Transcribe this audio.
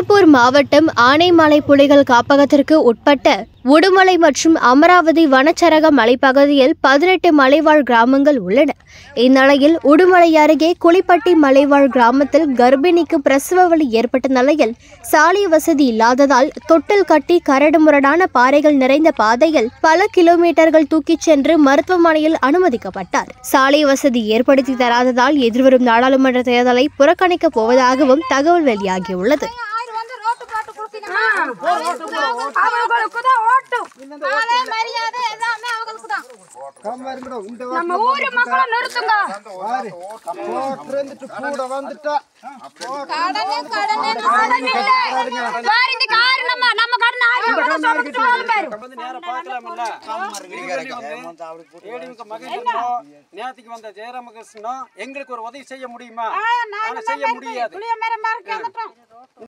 திருப்பூர் மாவட்டம் ஆனைமலை புலிகள் காப்பகத்திற்கு உட்பட்ட உடுமலை மற்றும் அமராவதி வனச்சரக மலைப்பகுதியில் பதினெட்டு மலைவாழ் கிராமங்கள் உள்ளன இந்நிலையில் உடுமலை அருகே குளிப்பட்டி மலைவாழ் கிராமத்தில் கர்ப்பிணிக்கு பிரசவ வலி ஏற்பட்ட நிலையில் சாலை வசதி இல்லாததால் தொட்டில் கட்டி கரடுமுரடான பாறைகள் நிறைந்த பாதையில் பல கிலோமீட்டர்கள் தூக்கிச் சென்று மருத்துவமனையில் அனுமதிக்கப்பட்டார் சாலை வசதி ஏற்படுத்தி தராததால் எதிர்வரும் நாடாளுமன்ற தேர்தலை புறக்கணிக்கப் போவதாகவும் தகவல் வெளியாகியுள்ளது ஆயிரம் வந்து ரோட்டு போட்டு கொடுத்தீங்கன்னா அவங்களுக்கு தான் ஓட்டு மாலை மரியாதை எல்லாமே அவங்களுக்கு தான் நம்ம ஊரு மக்களை நிறுத்துங்க கூட வந்துட்டா கடனே கடனே கடன் இல்ல வேற இந்த காரு நம்ம நம்ம கடன் ஆயிரம் கூட சொல்லிட்டு பாரு வந்து நேரா பார்க்கலாம்ல ஏடிஎம்கே மகேந்திரனும் நேத்துக்கு வந்த ஜெயராமகிருஷ்ணனும் எங்களுக்கு ஒரு உதவி செய்ய முடியுமா ஆனா செய்ய முடியாது புளிய மரம் மறக்க வந்துட்டோம்